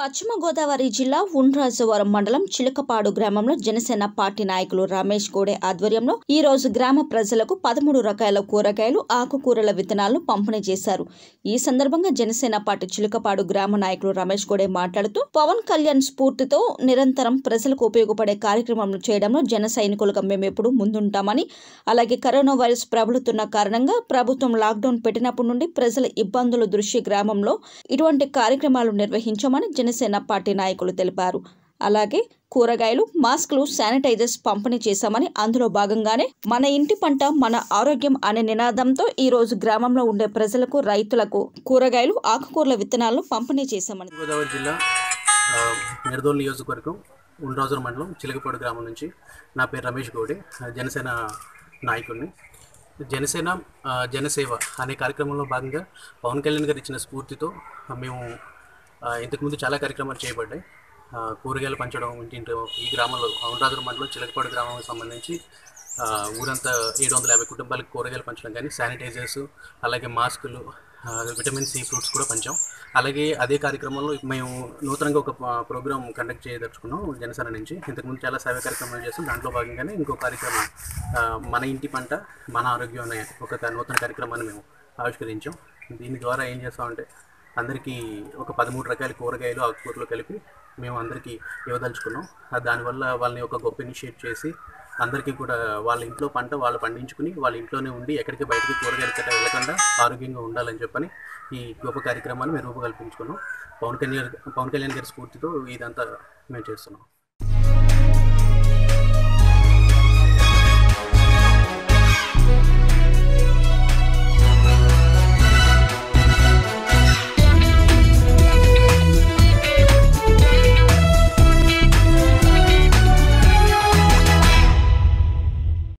పశ్చిమ గోదావరి జిల్లా ఉండ్రాజవరం మండలం చిలకపాడు గ్రామంలో జనసేన పార్టీ నాయకులు రమేష్ గోడే ఆధ్వర్యంలో ఈ రోజు గ్రామ ప్రజలకు పదమూడు రకాల కూరగాయలు ఆకుకూరల విత్తనాలను పంపిణీ చేశారు ఈ సందర్భంగా జనసేన పార్టీ చిలకపాడు గ్రామ నాయకులు రమేష్ గోడే మాట్లాడుతూ పవన్ కళ్యాణ్ స్ఫూర్తితో నిరంతరం ప్రజలకు ఉపయోగపడే కార్యక్రమాలు చేయడంలో జన సైనికులుగా మేమెప్పుడు ముందుంటామని అలాగే కరోనా వైరస్ ప్రబలుతున్న కారణంగా ప్రభుత్వం లాక్డౌన్ పెట్టినప్పటి నుండి ప్రజల ఇబ్బందుల దృష్టి గ్రామంలో ఇటువంటి కార్యక్రమాలు నిర్వహించామని జనసేన పార్టీ నాయకులు తెలిపారు అలాగే కూరగాయలు మాస్కులు శానిటైజర్స్ పంపిణీ చేశామని అందులో భాగంగానే మన ఇంటి పంట మన ఆరోగ్యం అనే నినాదంతో ఈ రోజు గ్రామంలో ఉండే ప్రజలకు రైతులకు కూరగాయలు ఆకుకూరల విత్తనాలను పంపిణీ చేశామని గోదావరి జిల్లా ఆ, నిడదోలు నియోజకవర్గం ఉండ్రాజుల మండలం చిలకపాడు గ్రామం నుంచి నా పేరు రమేష్ గౌడే ఆ, జనసేన నాయకుడిని జనసేన ఆ, జనసేవ అనే కార్యక్రమంలో భాగంగా పవన్ కళ్యాణ్ గారు ఇచ్చిన స్ఫూర్తితో ఆ, మేము ఆ, ఇంతకుముందు చాలా కార్యక్రమాలు చేయబడ్డాయి ఆ, కూరగాయలు పంచడం ఇంటింటి ఈ గ్రామంలో ఉండ్రాజుల మండలం చిలకపాడు గ్రామానికి సంబంధించి ఆ, ఊరంతా ఏడు వందల యాభై కుటుంబాలకు కూరగాయలు పంచడం కానీ శానిటైజర్స్ అలాగే మాస్కులు ఆ, విటమిన్ సి ఫ్రూట్స్ కూడా పంచాం అలాగే అదే కార్యక్రమంలో మేము నూతనంగా ఒక ప్రోగ్రామ్ కండక్ట్ చేయదలుచుకున్నాం జనసేన నుంచి ఇంతకుముందు చాలా సేవా కార్యక్రమాలు చేస్తాం దాంట్లో భాగంగానే ఇంకో కార్యక్రమం ఆ, మన ఇంటి పంట మన ఆరోగ్యం అనే ఒక నూతన కార్యక్రమాన్ని మేము ఆవిష్కరించాం దీని ద్వారా ఏం చేస్తామంటే అందరికీ ఒక పదమూడు రకాల కూరగాయలు ఆకుకూరలు కలిపి మేము అందరికీ ఇవ్వదలుచుకున్నాం ఆ దానివల్ల వాళ్ళని ఒక గొప్ప ఇనిషియేట్ చేసి అందరికీ కూడా వాళ్ళ ఇంట్లో పంట వాళ్ళు పండించుకుని వాళ్ళ ఇంట్లోనే ఉండి ఎక్కడికి బయటికి కూరగాయలు కట్ట వెళ్ళకుండా ఆరోగ్యంగా ఉండాలని చెప్పని ఈ గొప్ప కార్యక్రమాన్ని మేము రూపకల్పించుకున్నాం పవన్ కళ్యాణ్ పవన్ కళ్యాణ్ గారి స్ఫూర్తితో ఇదంతా మేము చేస్తున్నాం